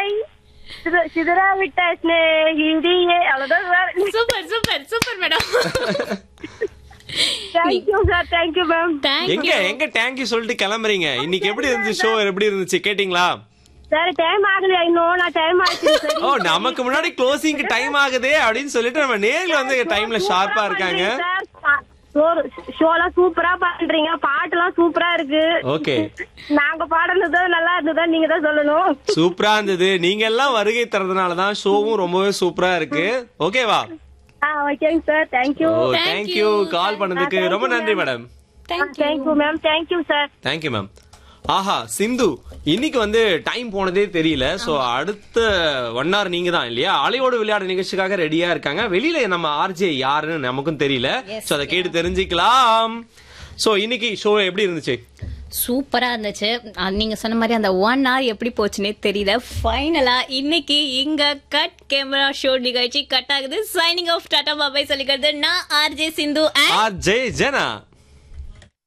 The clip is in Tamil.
ஹாய் சித- சிதறா விட்ட ஸ்நேகிதியே அவ்வளவுதான் sir super super super madam thank you sir thank you ma'am எங்க எங்க தேங்க்யூ சொல்லிட்டு கிளம்புறீங்க இன்னைக்கு எப்படி இருந்துச்சு ஷோ எப்படி இருந்துச்சு கேட்டீங்களா சார் டைம் ஆகலையா இன்னும் நான் டைம் ஆயிடுச்சு சரி ஓ நமக்கு முன்னாடி க்ளோசிங் டைம் ஆகுதே அப்படின்னு சொல்லிட்டு நம்ம நேர்ல வந்து டைம்ல ஷார்ப்பா இருக்காங்க ஷோலாம் சூப்பரா பண்றீங்க பாட்டுலாம் சூப்பரா இருக்கு ஓகே நாங்க பாடுனது நல்லா இருந்ததா நீங்க தான் சொல்லணும் சூப்பரா இருந்தது நீங்க எல்லாம் வருகை தரதுனால தான் ஷோவும் ரொம்பவே சூப்பரா இருக்கு ஓகேவா ஆ ஓகேங்க சார் தேங்க்யூ ஓ Thank தேங்க்யூ you. கால் பண்ணதுக்கு Thank ரொம்ப you, நன்றி ma'am. Madam thank you ma'am thank you sir thank you ma'am ஆஹா சிந்து இன்னைக்கு வந்து டைம் போனதே தெரியல சோ அடுத்த ஒன் hour நீங்க தான் இல்லையா அலையோடு விளையாட நிகழ்ச்சிக்காக ரெடியா இருக்காங்க வெளியில நம்ம ஆர்ஜே யாருன்னு நமக்கும் தெரியல Yes, சோ அதை கேட்டு தெரிஞ்சுக்கலாம் சோ இன்னைக்கு ஷோ எப்படி இருந்துச்சு சூப்பரா இருந்துச்சு அஹ் நீங்க சொன்ன மாதிரி அந்த ஒன் hour எப்படி போச்சுன்னே தெரியல ஃபைனலா இன்னைக்கு இங்க கட் கேமரா ஷோ நிகழ்ச்சி கட் ஆகுது சைனிங் ஆஃப் டாடா பாபாய் சொல்லிக்கிறது நான் RJ Sindhu and RJ Jana